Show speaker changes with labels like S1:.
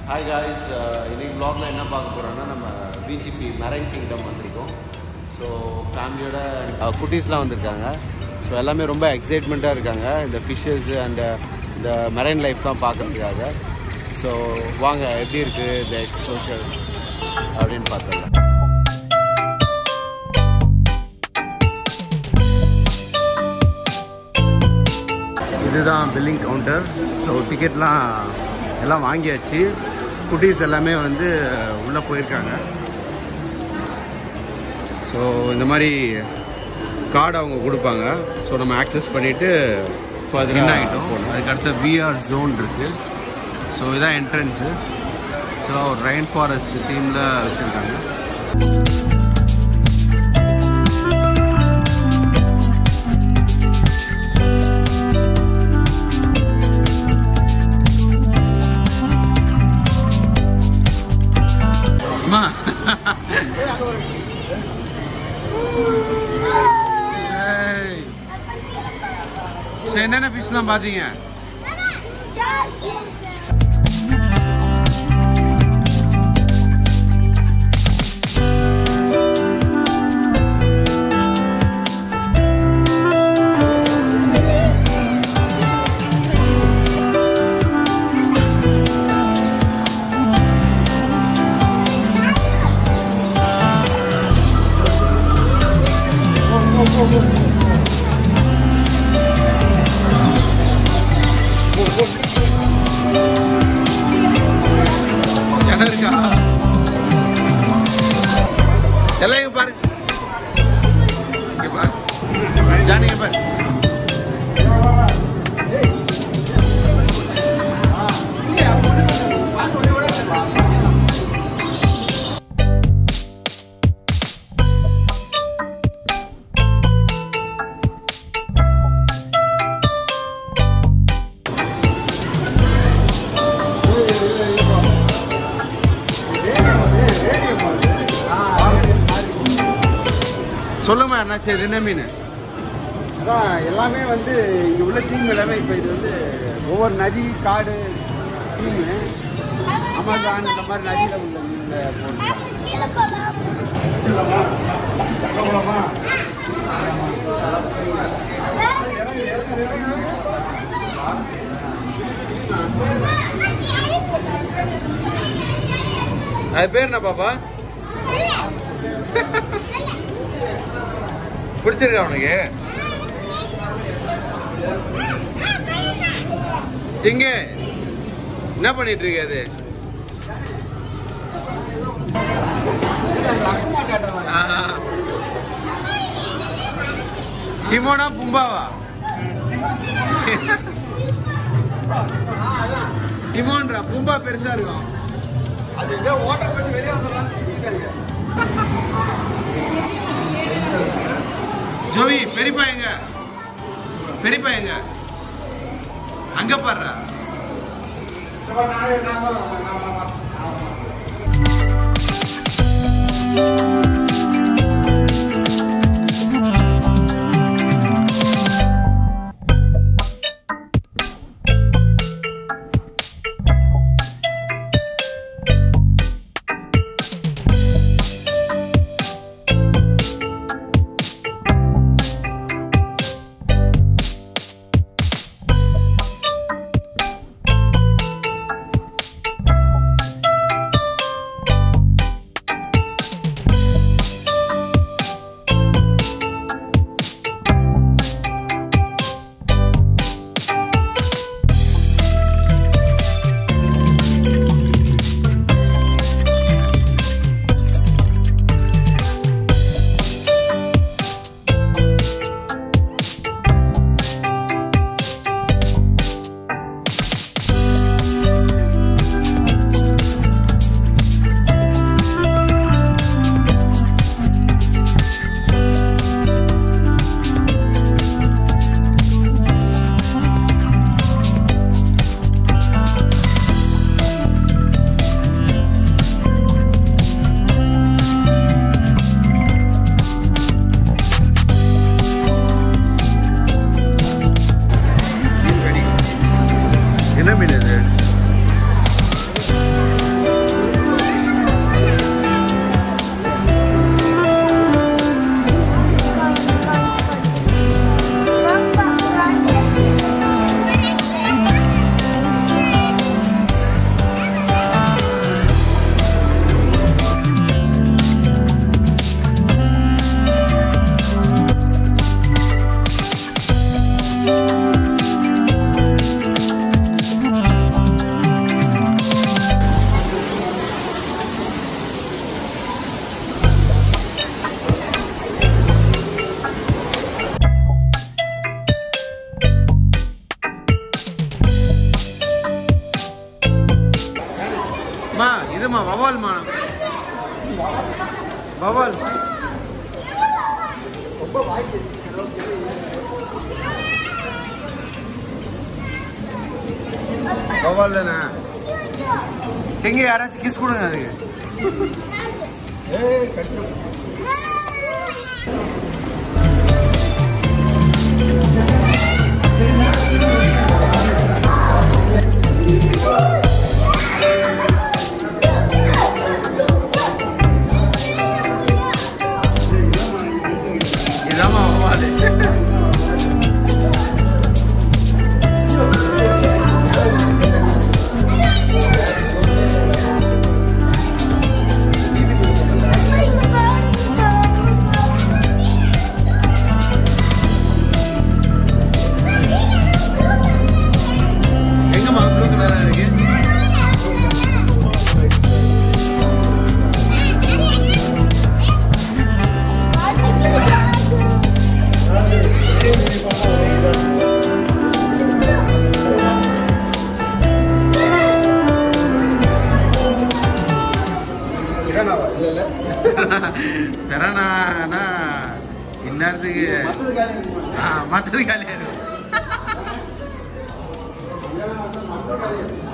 S1: Hi guys இன்னைக்கு vlogல என்ன பார்க்க போகிறோம்னா நம்ம பிஜிபி மெரைன் கிங்டம் வந்திருக்கோம் ஸோ ஃபேமிலியோட குட்டீஸ்லாம் வந்திருக்காங்க ஸோ எல்லாமே ரொம்ப எக்ஸைட்மெண்ட்டாக இருக்காங்க இந்த ஃபிஷ்ஷஸ் அண்ட் இந்த மெரைன் லைஃப்லாம் பார்க்கறதுக்காக ஸோ வாங்க எப்படி இருக்குது இந்த எக்ஸ்போஷர் அப்படின்னு பார்த்துடலாம் இதுதான் பில்லிங் கவுண்டர் ஸோ டிக்கெட்லாம் எல்லாம் வாங்கியாச்சு குட்டீஸ் எல்லாமே வந்து உள்ளே போயிருக்காங்க ஸோ இந்த மாதிரி கார்டு அவங்க கொடுப்பாங்க ஸோ நம்ம ஆக்சஸ் பண்ணிவிட்டு ஃபர்தர் ஆகிட்டோம் அதுக்கு அடுத்த விஆர் ஜோன் இருக்குது ஸோ இதான் என்ட்ரன்ஸு ஸோ ரெயின் ஃபாரஸ்ட் தீமில் வச்சுருக்காங்க அம்மா ஏய். சரி, என்னென்ன ஃபிஷ்லாம் பார்த்தீங்க இடம் இருக்கா எல்லாம் இங்க பாரு இங்க பாரு ஜானி இங்க பாரு சொல்லுமா என்னாச்சு இது என்ன மீன்
S2: அதான் எல்லாமே வந்து இங்கே உள்ள தீம் எல்லாமே இப்போ இது வந்து ஒவ்வொரு நதி காடு தீமு அமேசான் இந்த மாதிரி நதியில் உள்ள மீனில் போடுறாங்க
S1: அது பேர் என்ன பாப்பா பிடிச்சிருக்கா உனக்கு எங்க என்ன பண்ணிட்டு இருக்க அது ஆஹா. டிமோனா பும்பாவா டிமோன்றா பும்பா பெருசா இருக்கும்
S2: அது எங்கேயோ ஓட்டர் பண்ணி வெளியே வந்துடலாம் திட்டிருக்காங்க
S1: ஜோவி பெரியப்பா எங்க பெரியப்பா எங்க அங்க பாடுறா இதுமா வவால்மா வவால்
S2: ரொம்ப வாய்ப்பு
S1: வவால் தானே எங்க யாராச்சும் கிஸ் கொடுங்க அதுக்கு
S2: ஏய் கட்டு
S1: இதாம்மா வவால் எங்கம்மா ப்ளூ கலரா இருக்கு
S2: இரணாவா இல்ல இல்ல
S1: பெறானா இந்நேரத்துக்கு
S2: மத்தது காலி இருக்குமா?
S1: ஆ மற்றது காலியாயிடும்
S2: இரணா வந்து மத்த காலி இருக்கு.